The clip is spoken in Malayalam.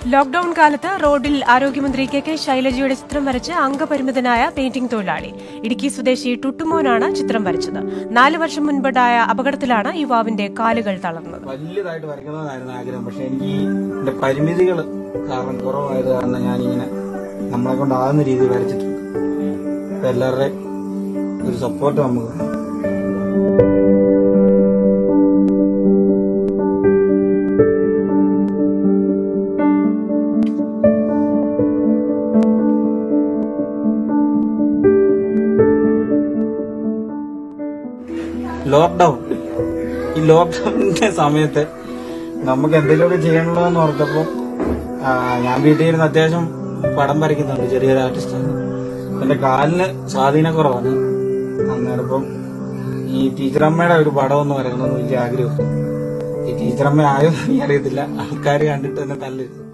ലോക്ഡൌൺ കാലത്ത് റോഡിൽ ആരോഗ്യമന്ത്രി കെ കെ ശൈലജയുടെ ചിത്രം വരച്ച് അംഗപരിമിതനായ പെയിന്റിംഗ് തൊഴിലാളി ഇടുക്കി സ്വദേശി ടുട്ടുമോനാണ് ചിത്രം വരച്ചത് നാല് വർഷം മുൻപുണ്ടായ അപകടത്തിലാണ് യുവാവിന്റെ കാലുകൾ തളർന്നത് വലിയതായിട്ട് വരയ്ക്കണമെന്നായിരുന്നു ആഗ്രഹം പക്ഷെ എനിക്ക് എന്റെ പരിമിതികൾ കാരണം കുറവായത് കാരണം ഞാനിങ്ങനെ നമ്മളെ കൊണ്ടാകുന്ന രീതിയിൽ വരച്ചിട്ടുണ്ട് അപ്പൊ എല്ലാവരുടെയും ഒരു സപ്പോർട്ട് നമുക്ക് വേണം. ലോക്ക്ഡൌൺ ഈ ലോക്ക്ഡൌണിന്റെ സമയത്ത് നമുക്ക് എന്തെങ്കിലുമൊക്കെ ചെയ്യണല്ലോ എന്ന് ഓർത്തപ്പോ ആ, ഞാൻ വീട്ടിൽ ഇരുന്ന് അത്യാവശ്യം പടം വരയ്ക്കുന്നുണ്ട് ചെറിയൊരു ആർട്ടിസ്റ്റാണ് എന്റെ കാലിന് സ്വാധീനക്കുറവാണ് അന്നേരപ്പം ഈ ടീച്ചറമ്മയുടെ ഒരു പടം ഒന്ന് വരണമെന്ന് വലിയ ആഗ്രഹം ഈ ടീച്ചറമ്മ ആയോ എന്ന് അറിയത്തില്ല ആൾക്കാർ കണ്ടിട്ട് തന്നെ തല്ലരുത്